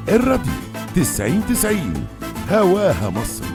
الراديو تسعين تسعين هواها مصر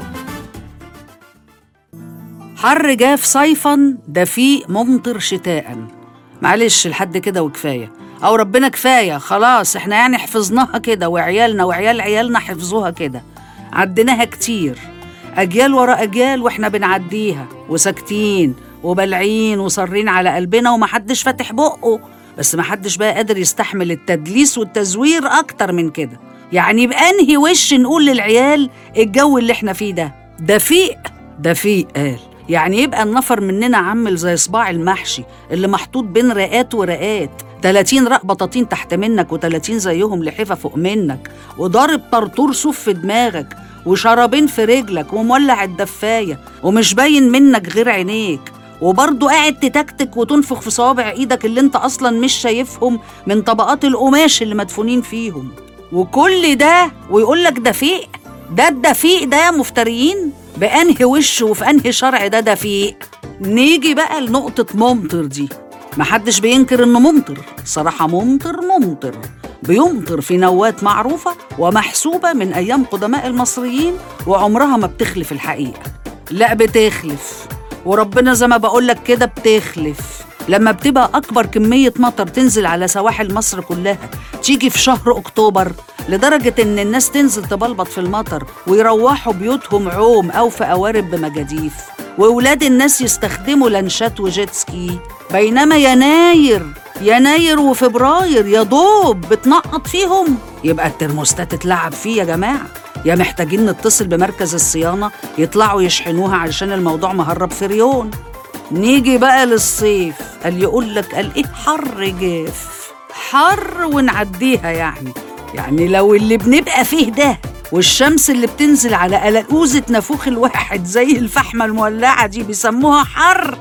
حر جاف صيفا دفيق ممطر شتاء معلش لحد كده وكفايه او ربنا كفايه خلاص احنا يعني حفظناها كده وعيالنا وعيال عيالنا حفظوها كده عديناها كتير اجيال ورا اجيال واحنا بنعديها وساكتين وبلعين وصارين على قلبنا ومحدش فاتح بقه بس محدش بقى قادر يستحمل التدليس والتزوير اكتر من كده يعني بأنهي وش نقول للعيال الجو اللي احنا فيه ده دفيق دفيق قال يعني يبقى النفر مننا عامل زي صباع المحشي اللي محطوط بين رقات ورقات 30 رق بطاطين تحت منك و30 زيهم لحفة فوق منك وضارب طرطور صوف في دماغك وشرابين في رجلك ومولع الدفاية ومش باين منك غير عينيك وبرضه قاعد تتكتك وتنفخ في صوابع ايدك اللي انت اصلا مش شايفهم من طبقات القماش اللي مدفونين فيهم وكل ده ويقول لك دفيق ده الدفيق ده يا مفتريين بأنهي وش وفي أنهي شرع ده دفيق نيجي بقى لنقطة ممطر دي محدش بينكر إنه ممطر صراحة ممطر ممطر بيمطر في نوات معروفة ومحسوبة من أيام قدماء المصريين وعمرها ما بتخلف الحقيقة لا بتخلف وربنا زي ما بقولك كده بتخلف لما بتبقى أكبر كمية مطر تنزل على سواحل مصر كلها تيجي في شهر أكتوبر لدرجة إن الناس تنزل تبلبط في المطر ويروحوا بيوتهم عوم أو في قوارب بمجاديف وولاد الناس يستخدموا لانشات وجيت سكي بينما يناير يناير وفبراير يا دوب بتنقط فيهم يبقى الترموستات اتلعب فيه يا جماعة يا محتاجين نتصل بمركز الصيانة يطلعوا يشحنوها علشان الموضوع مهرب فريون نيجي بقى للصيف قال يقول لك قال ايه حر جاف حر ونعديها يعني يعني لو اللي بنبقى فيه ده والشمس اللي بتنزل على قلقوزة نافوخ الواحد زي الفحمة المولعة دي بيسموها حر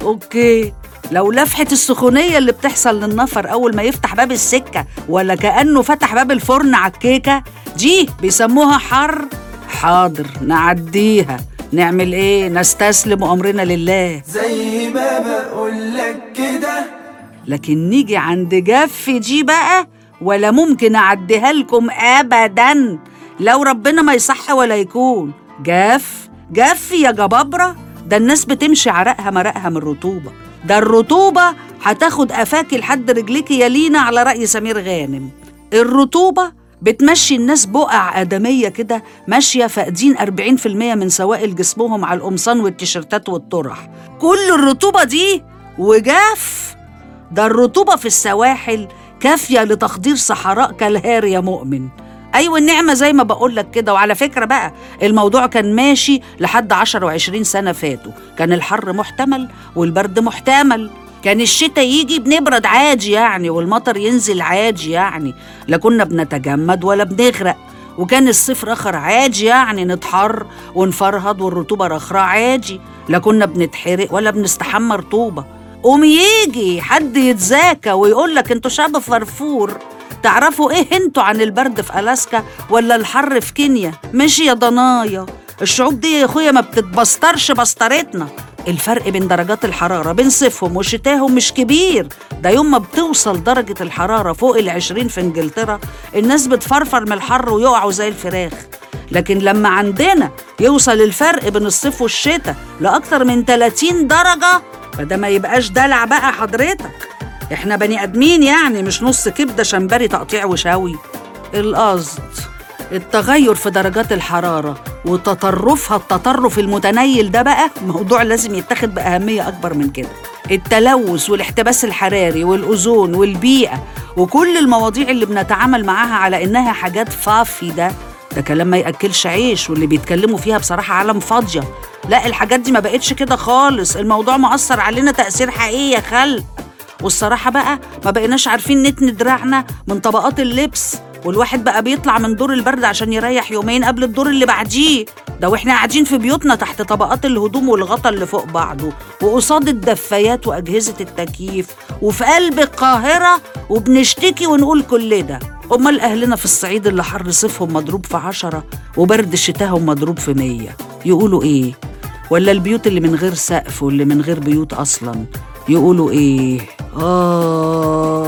اوكي لو لفحة السخونية اللي بتحصل للنفر أول ما يفتح باب السكة ولا كأنه فتح باب الفرن على الكيكة دي بيسموها حر حاضر نعديها نعمل ايه نستسلم أمرنا لله زي ما بقولك كده لكن نيجي عند جف دي بقى ولا ممكن أعديها لكم أبدا لو ربنا ما يصح ولا يكون جف جف يا جبابرة ده الناس بتمشي عرقها مرقها من الرطوبة ده الرطوبة هتاخد قفاكي لحد رجليكي يا لينا على رأي سمير غانم الرطوبة بتمشي الناس بقع آدمية كده ماشية فاقدين 40% من سوائل جسمهم على القمصان والتيشيرتات والطرح كل الرطوبة دي وجاف ده الرطوبة في السواحل كافية لتخدير صحراء كالهار يا مؤمن أيوة النعمة زي ما بقولك كده وعلى فكرة بقى الموضوع كان ماشي لحد عشر وعشرين سنة فاتوا كان الحر محتمل والبرد محتمل كان الشتاء يجي بنبرد عادي يعني والمطر ينزل عادي يعني لا كنا بنتجمد ولا بنغرق وكان الصيف رخر عادي يعني نتحر ونفرهد والرطوبة رخرة عادي لا كنا بنتحرق ولا بنستحمى رطوبة قوم يجي حد يتذاكى ويقول لك انتوا شعب فرفور تعرفوا ايه انتوا عن البرد في الاسكا ولا الحر في كينيا مش يا ضنايا الشعوب دي يا اخويا ما بتتبسترش بسطرتنا الفرق بين درجات الحرارة بين صيفهم وشتاهم مش كبير ده يوم ما بتوصل درجة الحرارة فوق العشرين في انجلترا الناس بتفرفر من الحر ويقعوا زي الفراخ لكن لما عندنا يوصل الفرق بين الصيف والشتاء لأكتر من 30 درجة فده ما يبقاش دلع بقى حضرتك احنا بني ادمين يعني مش نص كبده شمبري تقطيع وشاوي القصد التغير في درجات الحرارة وتطرفها التطرف المتنيل ده بقى موضوع لازم يتاخد بأهمية أكبر من كده التلوث والاحتباس الحراري والأوزون والبيئة وكل المواضيع اللي بنتعامل معاها على إنها حاجات فافي ده ده كلام ما يأكلش عيش واللي بيتكلموا فيها بصراحة عالم فاضية لا الحاجات دي ما بقتش كده خالص الموضوع مؤثر علينا تأثير حقيقي يا خلق والصراحة بقى ما بقيناش عارفين نتن دراعنا من طبقات اللبس والواحد بقى بيطلع من دور البرد عشان يريح يومين قبل الدور اللي بعديه ده واحنا قاعدين في بيوتنا تحت طبقات الهدوم والغطا اللي فوق بعضه وقصاد الدفايات وأجهزة التكييف وفي قلب القاهرة وبنشتكي ونقول كل ده أمال أهلنا في الصعيد اللي حر صيفهم مضروب في عشرة وبرد شتاهم مضروب في مية يقولوا إيه؟ ولا البيوت اللي من غير سقف واللي من غير بيوت أصلا يقولوا إيه؟ آه